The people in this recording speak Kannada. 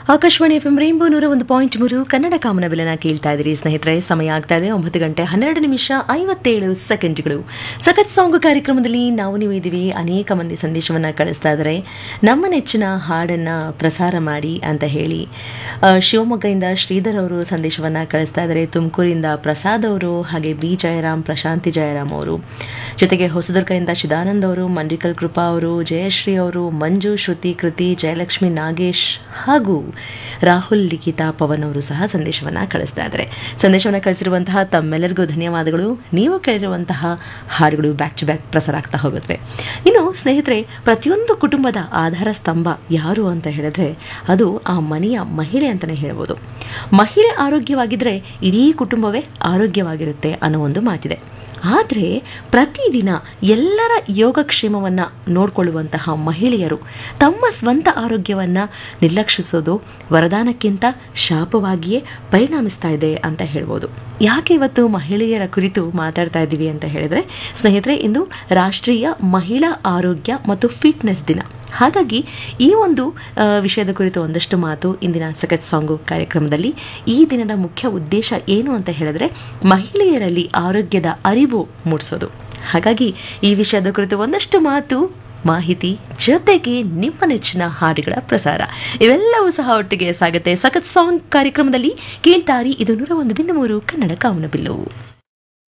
ಆಕಾಶವಾಣಿ ಎಫ್ ಎಂ ರೈನ್ಬೋ ನೂರ ಒಂದು ಪಾಯಿಂಟ್ ಮೂರು ಕನ್ನಡ ಕಾಮನಬಿಲನ ಕೇಳ್ತಾ ಇದ್ದೀರಿ ಸ್ನೇಹಿತರೆ ಸಮಯ ಆಗ್ತಾ ಇದೆ ಒಂಬತ್ತು ಗಂಟೆ ಹನ್ನೆರಡು ನಿಮಿಷ ಐವತ್ತೇಳು ಸೆಕೆಂಡ್ಗಳು ಸಖತ್ ಸಾಂಗ್ ಕಾರ್ಯಕ್ರಮದಲ್ಲಿ ನಾವು ನೀವು ಇದ್ದೀವಿ ಅನೇಕ ಮಂದಿ ಸಂದೇಶವನ್ನು ಕಳಿಸ್ತಾ ಇದ್ದಾರೆ ನಮ್ಮ ನೆಚ್ಚಿನ ಹಾಡನ್ನು ಪ್ರಸಾರ ಮಾಡಿ ಅಂತ ಹೇಳಿ ಆ, ಶಿವಮೊಗ್ಗದಿಂದ ಶ್ರೀಧರ್ ಅವರು ಸಂದೇಶವನ್ನು ಕಳಿಸ್ತಾ ಇದ್ದಾರೆ ತುಮಕೂರಿಂದ ಪ್ರಸಾದ್ ಅವರು ಹಾಗೆ ಬಿ ಜಯರಾಮ್ ಪ್ರಶಾಂತಿ ಜಯರಾಮ್ ಅವರು ಜೊತೆಗೆ ಹೊಸದುರ್ಗದಿಂದ ಶಿದಾನಂದ್ ಅವರು ಮಂಡಿಕಲ್ ಕೃಪಾ ಅವರು ಜಯಶ್ರೀ ಅವರು ಮಂಜು ಶ್ರುತಿ ಕೃತಿ ಜಯಲಕ್ಷ್ಮಿ ನಾಗೇಶ್ ಹಾಗೂ ರಾಹುಲ್ ಲಿಖಿತಾ ಪವನ್ ಅವರು ಸಹ ಸಂದೇಶವನ್ನು ಕಳಿಸ್ತಾ ಇದ್ದಾರೆ ಸಂದೇಶವನ್ನು ಕಳಿಸಿರುವಂತಹ ತಮ್ಮೆಲ್ಲರಿಗೂ ಧನ್ಯವಾದಗಳು ನೀವು ಕೇಳಿರುವಂತಹ ಹಾಡುಗಳು ಬ್ಯಾಕ್ ಟು ಬ್ಯಾಕ್ ಪ್ರಸಾರ ಆಗ್ತಾ ಹೋಗುತ್ತವೆ ಇನ್ನು ಸ್ನೇಹಿತರೆ ಪ್ರತಿಯೊಂದು ಕುಟುಂಬದ ಆಧಾರ ಸ್ತಂಭ ಯಾರು ಅಂತ ಹೇಳಿದ್ರೆ ಅದು ಆ ಮನೆಯ ಮಹಿಳೆ ಅಂತಲೇ ಹೇಳ್ಬೋದು ಮಹಿಳೆ ಆರೋಗ್ಯವಾಗಿದ್ದರೆ ಇಡೀ ಕುಟುಂಬವೇ ಆರೋಗ್ಯವಾಗಿರುತ್ತೆ ಅನ್ನೋ ಒಂದು ಮಾತಿದೆ ಆದರೆ ಪ್ರತಿದಿನ ಎಲ್ಲರ ಯೋಗಕ್ಷೇಮವನ್ನು ನೋಡಿಕೊಳ್ಳುವಂತಹ ಮಹಿಳೆಯರು ತಮ್ಮ ಸ್ವಂತ ಆರೋಗ್ಯವನ್ನು ನಿರ್ಲಕ್ಷಿಸೋದು ವರದಾನಕ್ಕಿಂತ ಶಾಪವಾಗಿಯೇ ಪರಿಣಮಿಸ್ತಾ ಇದೆ ಅಂತ ಹೇಳ್ಬೋದು ಯಾಕೆ ಇವತ್ತು ಮಹಿಳೆಯರ ಕುರಿತು ಮಾತಾಡ್ತಾ ಇದ್ದೀವಿ ಅಂತ ಹೇಳಿದ್ರೆ ಸ್ನೇಹಿತರೆ ಇಂದು ರಾಷ್ಟ್ರೀಯ ಮಹಿಳಾ ಆರೋಗ್ಯ ಮತ್ತು ಫಿಟ್ನೆಸ್ ದಿನ ಹಾಗಾಗಿ ಈ ಒಂದು ಆ, ವಿಷಯದ ಕುರಿತು ಒಂದಷ್ಟು ಮಾತು ಇಂದಿನ ಸಖತ್ ಸಾಂಗು ಕಾರ್ಯಕ್ರಮದಲ್ಲಿ ಈ ದಿನದ ಮುಖ್ಯ ಉದ್ದೇಶ ಏನು ಅಂತ ಹೇಳಿದ್ರೆ ಮಹಿಳೆಯರಲ್ಲಿ ಆರೋಗ್ಯದ ಅರಿವು ಮೂಡಿಸೋದು ಹಾಗಾಗಿ ಈ ವಿಷಯದ ಕುರಿತು ಒಂದಷ್ಟು ಮಾತು ಮಾಹಿತಿ ಜೊತೆಗೆ ನಿಮ್ಮ ನೆಚ್ಚಿನ ಹಾಡುಗಳ ಪ್ರಸಾರ ಇವೆಲ್ಲವೂ ಸಹ ಒಟ್ಟಿಗೆ ಸಾಗುತ್ತೆ ಸಖತ್ ಸಾಂಗ್ ಕಾರ್ಯಕ್ರಮದಲ್ಲಿ ಕೇಳ್ತಾರಿ ಇದು ನೂರ ಒಂದು ಬಿಂದು ಮೂರು ಕನ್ನಡ ಕಾಮನಬಿಲ್ಲು